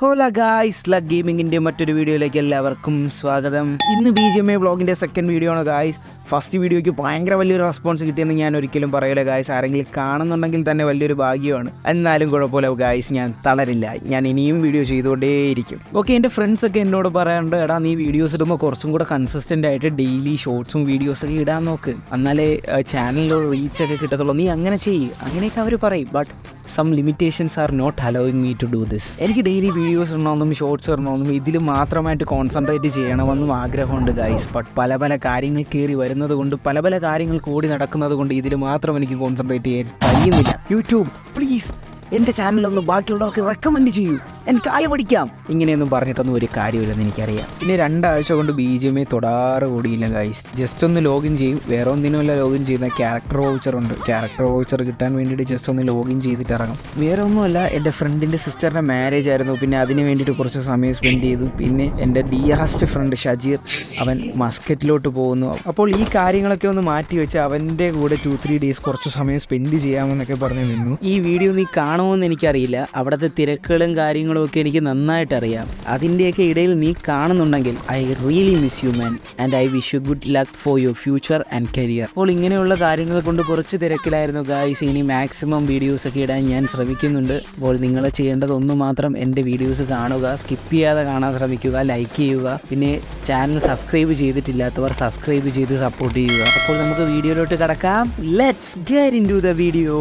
ഹോല guys ലഗ് ഗെയിമിങ്ങിൻ്റെ മറ്റൊരു വീഡിയോയിലേക്ക് എല്ലാവർക്കും സ്വാഗതം ഇന്ന് ബി ജി എം എ ബ്ലോഗിൻ്റെ സെക്കൻഡ് വീഡിയോ ആണ് ഗായ്സ് ഫസ്റ്റ് വീഡിയോയ്ക്ക് ഭയങ്കര വലിയൊരു റെസ്പോൺസ് കിട്ടിയെന്ന് ഞാൻ ഒരിക്കലും പറയില്ല ഗായ്സ് ആരെങ്കിലും കാണുന്നുണ്ടെങ്കിൽ തന്നെ വലിയൊരു ഭാഗ്യമാണ് എന്നാലും കുഴപ്പമില്ല ഗായ്സ് ഞാൻ തളരില്ല ഞാൻ ഇനിയും വീഡിയോ ചെയ്തുകൊണ്ടേയിരിക്കും ഓക്കെ എൻ്റെ ഫ്രണ്ട്സ് ഒക്കെ എന്നോട് പറയാറുണ്ട് എടാ നീ വീഡിയോസ് ഇടുമ്പോൾ കുറച്ചും കൂടെ കൺസിസ്റ്റൻ്റ് ആയിട്ട് ഡെയിലി ഷോർട്സും വീഡിയോസൊക്കെ ഇടാൻ നോക്ക് എന്നാലേ ചാനലിൽ റീച്ചൊക്കെ കിട്ടത്തുള്ളൂ നീ അങ്ങനെ ചെയ്യ് അങ്ങനെയൊക്കെ അവർ പറയും but some limitations are not allowing me to do this എനിക്ക് ഡെയിലി വീഡിയോസ് ഇടണമെന്നും ഷോർട്സ് ഇടണമെന്നും ഇതിൽ മാത്രമായിട്ട് കോൺസെൻട്രേറ്റ് ചെയ്യണമെന്നും ആഗ്രഹമുണ്ട് ഗൈസ് ബട്ട് പല പല കാര്യങ്ങൾ കയറി വരുന്നത് കൊണ്ട് പല പല കാര്യങ്ങൾ കൂടി നടക്കുന്നത് കൊണ്ട് ഇതിൽ മാത്രം എനിക്ക് കോൺസെൻട്രേറ്റ് ചെയ്യാൻ കഴിയുന്നില്ല യൂട്യൂബ് പ്ലീസ് എൻ്റെ ചാനലൊന്ന് ബാക്കിയുള്ളവർക്ക് റെക്കമെൻഡ് ചെയ്യൂ എനിക്ക് ആയ പഠിക്കാം ഇങ്ങനെയൊന്നും പറഞ്ഞിട്ടൊന്നും ഒരു കാര്യമില്ലെന്ന് എനിക്കറിയാം പിന്നെ രണ്ടാഴ്ച കൊണ്ട് ബി ജി എം എ തൊടാറ് കൂടിയില്ല ഗൈസ് ജസ്റ്റ് ഒന്ന് ലോഗിൻ ചെയ്യും വേറെ ഒന്നിനുമല്ല ലോഗിൻ ചെയ്യുന്ന ക്യാരക്ടർ വൗച്ചർ ഉണ്ട് ക്യാരക്ടർ വൗച്ചർ കിട്ടാൻ വേണ്ടിയിട്ട് ജസ്റ്റ് ഒന്ന് ലോഗിൻ ചെയ്തിട്ട് ഇറങ്ങും വേറെ ഒന്നുമല്ല എൻ്റെ ഫ്രണ്ടിൻ്റെ സിസ്റ്ററിൻ്റെ മാരേജ് ആയിരുന്നു പിന്നെ അതിന് വേണ്ടിയിട്ട് കുറച്ച് സമയം സ്പെൻഡ് ചെയ്തു പിന്നെ എൻ്റെ ഡിയറസ്റ്റ് ഫ്രണ്ട് ഷജീർ അവൻ മസ്കറ്റിലോട്ട് പോകുന്നു അപ്പോൾ ഈ കാര്യങ്ങളൊക്കെ ഒന്ന് മാറ്റി വെച്ച് അവൻ്റെ കൂടെ ടു ത്രീ ഡേയ്സ് കുറച്ച് സമയം സ്പെൻഡ് ചെയ്യാമെന്നൊക്കെ പറഞ്ഞു നിന്നു ഈ വീഡിയോ നീ കാണുമെന്ന് എനിക്കറിയില്ല അവിടുത്തെ തിരക്കുകളും കാര്യങ്ങളും ഒക്കെ എനിക്ക് നന്നായിട്ട് അറിയാം അതിൻ്റെയൊക്കെ ഇടയിൽ നീ കാണുന്നുണ്ടെങ്കിൽ I really miss you man and I wish you good luck for your future and career അപ്പോൾ ഇങ്ങനെയുള്ള കാര്യങ്ങൾ കൊണ്ട് കുറച്ച് തിരക്കിലായിരുന്നു ഗായ്സ് ഇനി മാക്സിമം വീഡിയോസ് ഒക്കെ ഇടാൻ ഞാൻ ശ്രമിക്കുന്നുണ്ട് അപ്പോൾ നിങ്ങൾ ചെയ്യേണ്ടത് ഒന്ന് മാത്രം എൻ്റെ വീഡിയോസ് കാണുക സ്കിപ്പ് ചെയ്യാതെ കാണാൻ ശ്രമിക്കുക ലൈക്ക് ചെയ്യുക പിന്നെ ചാനൽ സബ്സ്ക്രൈബ് ചെയ്തിട്ടില്ലാത്തവർ സബ്സ്ക്രൈബ് ചെയ്ത് സപ്പോർട്ട് ചെയ്യുക അപ്പോൾ നമുക്ക് വീഡിയോയിലോട്ട് കിടക്കാം let's get into the video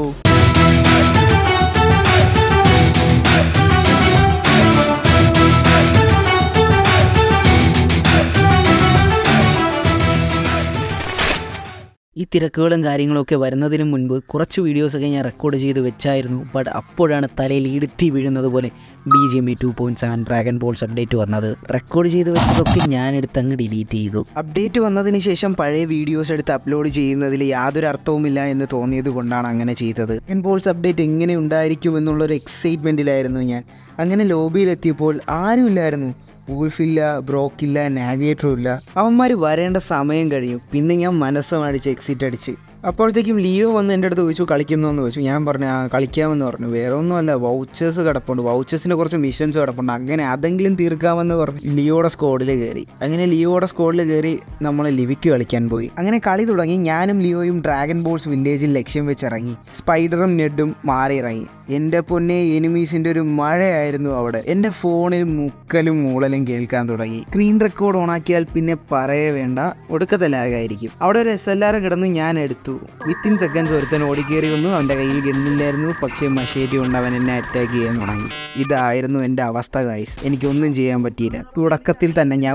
ഈ തിരക്കുകളും കാര്യങ്ങളൊക്കെ വരുന്നതിന് മുൻപ് കുറച്ച് വീഡിയോസൊക്കെ ഞാൻ റെക്കോർഡ് ചെയ്ത് വെച്ചായിരുന്നു ബട്ട് അപ്പോഴാണ് തലയിൽ ഇടുത്തി വീഴുന്നത് പോലെ B G M E two point seven dragon balls update വന്നത് റെക്കോർഡ് ചെയ്ത് വെച്ചതൊക്കെ ഞാൻ എടുത്ത് അങ്ങ് ഡിലീറ്റ് ചെയ്തു അപ്ഡേറ്റ് വന്നതിന് ശേഷം പഴയ വീഡിയോസ് എടുത്ത് അപ്ലോഡ് ചെയ്യുന്നതിൽ യാതൊരു അർത്ഥവുമില്ല എന്ന് തോന്നിയത് കൊണ്ടാണ് അങ്ങനെ ചെയ്തത് ഡ്രാഗൺ ബോൾസ് അപ്ഡേറ്റ് എങ്ങനെ ഉണ്ടായിരിക്കും എന്നുള്ളൊരു എക്സൈറ്റ്മെൻറ്റിലായിരുന്നു ഞാൻ അങ്ങനെ ലോബിയിലെത്തിയപ്പോൾ ആരുമില്ലായിരുന്നു വൂൾഫില്ല ബ്രോക്കില്ല നാവിഗേറ്ററും ഇല്ല അവന്മാർ വരേണ്ട സമയം കഴിയും പിന്നെ ഞാൻ മനസ്സും അടിച്ച് എക്സിറ്റ് അടിച്ച് അപ്പോഴത്തേക്കും ലിയോ വന്ന് എൻ്റെ അടുത്ത് ചോദിച്ചു കളിക്കുന്നതെന്ന് ചോദിച്ചു ഞാൻ പറഞ്ഞു ആ കളിക്കാമെന്ന് പറഞ്ഞു വേറെ ഒന്നുമല്ല വൗച്ചേഴ്സ് കിടപ്പുണ്ട് വൗച്ചേഴ്സിൻ്റെ കുറച്ച് മിഷൻസ് കിടപ്പുണ്ട് അങ്ങനെ അതെങ്കിലും തീർക്കാമെന്ന് പറഞ്ഞു ലിയോയുടെ സ്കോഡിൽ കയറി അങ്ങനെ ലിയോയുടെ സ്കോഡിൽ കയറി നമ്മൾ ലിവിക്ക് കളിക്കാൻ പോയി അങ്ങനെ കളി തുടങ്ങി ഞാനും ലിയോയും ഡ്രാഗൺ ബോൾസ് വില്ലേജിൽ ലക്ഷ്യം വെച്ചിറങ്ങി സ്പൈഡറും നെഡും മാറി ഇറങ്ങി എൻ്റെ പൊന്നെ എനിമീസിൻ്റെ ഒരു മഴയായിരുന്നു അവിടെ എൻ്റെ ഫോണിൽ മുക്കലും മൂളലും കേൾക്കാൻ തുടങ്ങി സ്ക്രീൻ റെക്കോർഡ് ഓണാക്കിയാൽ പിന്നെ പറയേ വേണ്ട ഒടുക്കത്തെ ലാഗായിരിക്കും അവിടെ ഒരു എസ് എൽ ആർ കിടന്ന് ഞാൻ എടുത്തു വിത്തിൻ സെക്കൻഡ്സ് ഒരുത്തൻ ഓടിക്കേറി വന്നു അവൻ്റെ കയ്യിൽ ഗണ്ണില്ലായിരുന്നു പക്ഷേ മഷേരി കൊണ്ട് അവൻ എന്നെ അറ്റാക്ക് ചെയ്യാൻ തുടങ്ങി ഇതായിരുന്നു എൻ്റെ അവസ്ഥ ഗൈസ് എനിക്കൊന്നും ചെയ്യാൻ പറ്റിയില്ല തുടക്കത്തിൽ തന്നെ ഞാൻ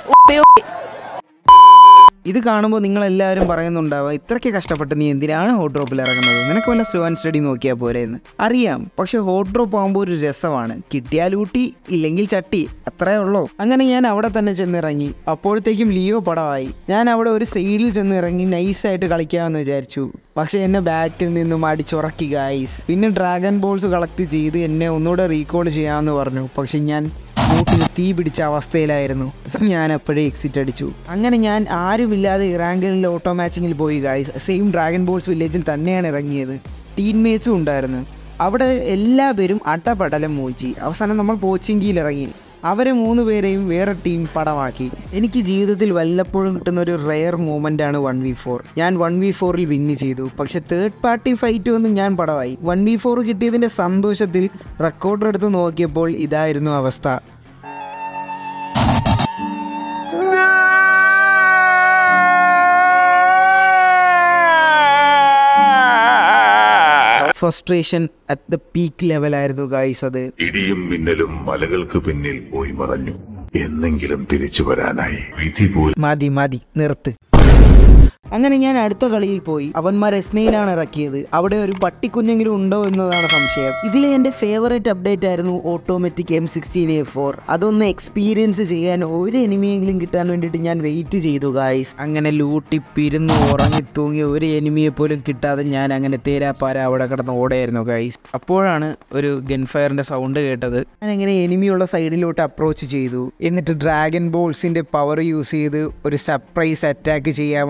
ഇത് കാണുമ്പോൾ നിങ്ങൾ എല്ലാവരും പറയുന്നുണ്ടാവുക ഇത്രയ്ക്ക് കഷ്ടപ്പെട്ട് നീ എന്തിനാണ് ഹോട്ട് ഡ്രോപ്പിൽ ഇറങ്ങുന്നത് നിനക്ക് വല്ല സ്ലോ ആൻഡ് സ്റ്റഡി നോക്കിയാൽ പോരെ എന്ന് അറിയാം പക്ഷെ ഹോട്ട് ഡ്രോപ്പ് ആകുമ്പോൾ ഒരു രസമാണ് കിട്ടിയാൽ ഊട്ടി ഇല്ലെങ്കിൽ ചട്ടി അത്രേ ഉള്ളൂ അങ്ങനെ ഞാൻ അവിടെ തന്നെ ചെന്നിറങ്ങി അപ്പോഴത്തേക്കും ലിയോ പടമായി ഞാൻ അവിടെ ഒരു സൈഡിൽ ചെന്നിറങ്ങി നൈസായിട്ട് കളിക്കാമെന്ന് വിചാരിച്ചു പക്ഷെ എന്നെ ബാറ്റിൽ നിന്നും അടിച്ചുറക്കി ഗായ്സ് പിന്നെ ഡ്രാഗൺ ബോൾസ് കളക്ട് ചെയ്ത് എന്നെ ഒന്നുകൂടെ റീകോൾ ചെയ്യാമെന്ന് പറഞ്ഞു പക്ഷെ ഞാൻ മൂട്ടിൽ തീ പിടിച്ച അവസ്ഥയിലായിരുന്നു ഞാൻ അപ്പോഴേ എക്സിറ്റ് അടിച്ചു അങ്ങനെ ഞാൻ ആരുമില്ലാതെ ഇറാങ്കലിൽ ഓട്ടോ മാച്ചിങ്ങിൽ പോയി ഗായ്സ് സെയിം ഡ്രാഗൺ ബോൾസ് വില്ലേജിൽ തന്നെയാണ് ഇറങ്ങിയത് ടീംമേറ്റ്സും ഉണ്ടായിരുന്നു അവിടെ എല്ലാവരും അട്ടപടലം മൂച്ചി അവസാനം നമ്മൾ പോച്ചിങ്കിയിൽ ഇറങ്ങി അവരെ മൂന്ന് പേരെയും വേറെ ടീം പടമാക്കി എനിക്ക് ജീവിതത്തിൽ വല്ലപ്പോഴും കിട്ടുന്ന ഒരു റെയർ മൂമെൻ്റ് ആണ് വൺ വി ഫോർ ഞാൻ വൺ വി ഫോറിൽ വിന്ന് ചെയ്തു പക്ഷെ തേർഡ് പാർട്ടി ഫൈറ്റ് ഒന്നും ഞാൻ പടമായി വൺ വി ഫോർ കിട്ടിയതിൻ്റെ സന്തോഷത്തിൽ റെക്കോർഡർ എടുത്ത് നോക്കിയപ്പോൾ ഇതായിരുന്നു അവസ്ഥ ഫ്രസ്ട്രേഷൻ അറ്റ് ദ പീക്ക് ലെവലായിരുന്നു ഗൈസ് അത് ഇടിയും മിന്നലും മലകൾക്ക് പിന്നിൽ പോയി മറഞ്ഞു എന്നെങ്കിലും തിരിച്ചു വരാനായി വിധി പോലും മതി മതി നിർത്ത് അങ്ങനെ ഞാൻ അടുത്ത കളിയിൽ പോയി അവന്മാർ എസ്നയിലാണ് ഇറക്കിയത് അവിടെ ഒരു പട്ടിക്കുഞ്ഞെങ്കിലും ഉണ്ടോ എന്നതാണ് സംശയം ഇതിലെ എൻ്റെ ഫേവറേറ്റ് അപ്ഡേറ്റ് ആയിരുന്നു automatic M sixteen A four അതൊന്ന് എക്സ്പീരിയൻസ് ചെയ്യാൻ ഒരു എനിമിയെങ്കിലും കിട്ടാൻ വേണ്ടിയിട്ട് ഞാൻ വെയിറ്റ് ചെയ്തു ഗായ്സ് അങ്ങനെ ലൂട്ടി പിരുന്ന് ഉറങ്ങി തൂങ്ങി ഒരു എനിമിയെ പോലും കിട്ടാതെ ഞാൻ അങ്ങനെ തേരാപ്പാര അവിടെ കിടന്ന് ഓടായിരുന്നു ഗായ്സ് അപ്പോഴാണ് ഒരു ഗൺഫയറിൻ്റെ സൗണ്ട് കേട്ടത് ഞാൻ അങ്ങനെ എനിമിയുള്ള സൈഡിലോട്ട് അപ്രോച്ച് ചെയ്തു എന്നിട്ട് ഡ്രാഗൺ ബോൾസിൻ്റെ പവർ യൂസ് ചെയ്ത് ഒരു സർപ്രൈസ് അറ്റാക്ക് ചെയ്യാമെന്ന് വിചാരിച്ചു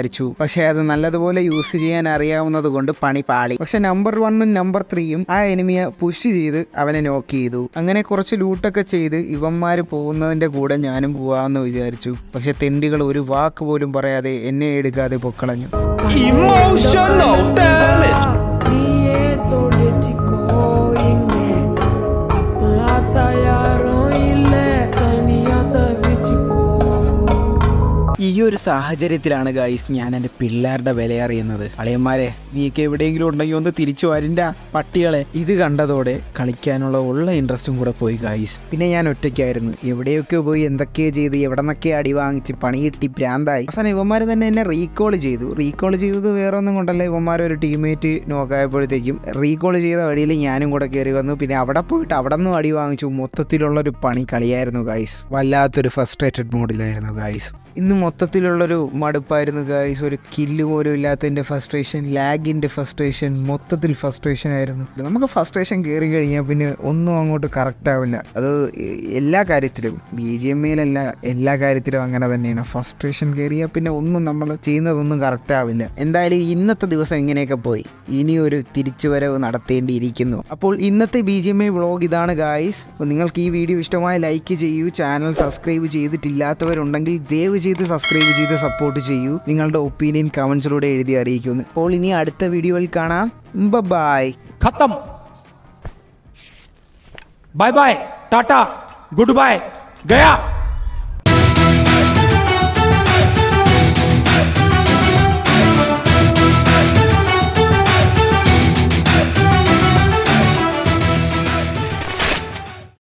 വിചാരിച്ചു പക്ഷേ അത് നല്ലതുപോലെ യൂസ് ചെയ്യാൻ അറിയാവുന്നത് കൊണ്ട് പണി പാളി പക്ഷെ നമ്പർ വണ്ണും നമ്പർ ത്രീയും ആ എനിമിയെ പുഷ് ചെയ്ത് അവനെ നോക്ക് ചെയ്തു അങ്ങനെ കുറച്ച് ലൂട്ടൊക്കെ ചെയ്ത് ഇവന്മാർ പോകുന്നതിന്റെ കൂടെ ഞാനും പോവാമെന്ന് വിചാരിച്ചു പക്ഷെ തെണ്ടികൾ ഒരു വാക്ക് പോലും പറയാതെ എന്നെ എടുക്കാതെ പൊക്കളഞ്ഞു Emotional damage. നീയേ തൊടിച്ചിക്കോയിങ്ങേ മാത്തയാരോ ഇല്ലേ തനിയാ തവിച്ചിക്കോ ഈ ഒരു സാഹചര്യത്തിലാണ് ഗൈസ് ഞാൻ എൻ്റെ പിള്ളേരുടെ വില അറിയുന്നത് അളിയന്മാരെ നീക്ക് എവിടെയെങ്കിലും ഉണ്ടെങ്കിൽ ഒന്ന് തിരിച്ചു വരിണ്ട പട്ടികളെ ഇത് കണ്ടതോടെ കളിക്കാനുള്ള ഉള്ള ഇൻട്രസ്റ്റും കൂടെ പോയി ഗൈസ് പിന്നെ ഞാൻ ഒറ്റയ്ക്കായിരുന്നു എവിടെയൊക്കെ പോയി എന്തൊക്കെയോ ചെയ്ത് എവിടെ നിന്നൊക്കെ അടി വാങ്ങിച്ച് പണി കിട്ടി ഭ്രാന്തായി അവസാനം ഇവന്മാർ തന്നെ എന്നെ റീകോൾ ചെയ്തു റീകോൾ ചെയ്തത് വേറെ ഒന്നും കൊണ്ടല്ല ഇവന്മാർ ഒരു ടീമേറ്റ് നോക്കായപ്പോഴത്തേക്കും റീകോൾ ചെയ്ത വഴിയിൽ ഞാനും കൂടെ കയറി വന്നു പിന്നെ അവിടെ പോയിട്ട് അവിടെ നിന്നും അടി വാങ്ങിച്ചു മൊത്തത്തിലുള്ളൊരു പണി കളിയായിരുന്നു ഗൈസ് വല്ലാത്തൊരു ഫസ്ട്രേറ്റഡ് മോഡിലായിരുന്നു ഗൈസ് ഇന്ന് മൊത്തത്തിലുള്ളൊരു മടുപ്പായിരുന്നു ഗൈസ് ഒരു കില്ല് പോലും ഇല്ലാത്തതിൻ്റെ ഫസ്ട്രേഷൻ ലാഗിൻ്റെ ഫസ്ട്രേഷൻ മൊത്തത്തിൽ ഫസ്ട്രേഷൻ ആയിരുന്നു നമുക്ക് ഫസ്ട്രേഷൻ കയറി കഴിഞ്ഞാൽ പിന്നെ ഒന്നും അങ്ങോട്ട് കറക്റ്റ് ആവില്ല അത് എല്ലാ കാര്യത്തിലും ബി ജി എം എയിലല്ല എല്ലാ കാര്യത്തിലും അങ്ങനെ തന്നെയാണ് ഫസ്ട്രേഷൻ കയറിയാൽ പിന്നെ ഒന്നും നമ്മൾ ചെയ്യുന്നതൊന്നും കറക്റ്റ് ആവില്ല എന്തായാലും ഇന്നത്തെ ദിവസം ഇങ്ങനെയൊക്കെ പോയി ഇനി ഒരു തിരിച്ചുവരവ് നടത്തേണ്ടിയിരിക്കുന്നു അപ്പോൾ ഇന്നത്തെ B G M I vlog ഇതാണ് ഗായ്സ് അപ്പോൾ നിങ്ങൾക്ക് ഈ വീഡിയോ ഇഷ്ടമായ ലൈക്ക് ചെയ്യൂ ചാനൽ സബ്സ്ക്രൈബ് ചെയ്തിട്ടില്ലാത്തവരുണ്ടെങ്കിൽ ദയവ് ചെയ്ത് സബ്സ്ക്രൈബ് ചെയ്ത് സപ്പോർട്ട് ചെയ്യൂ നിങ്ങളുടെ ഒപ്പീനിയൻ കമൻസിലൂടെ എഴുതി അറിയിക്കുന്നു അപ്പോൾ ഇനി അടുത്ത വീഡിയോയിൽ കാണാം ബൈ खत्म bye bye tata goodbye गया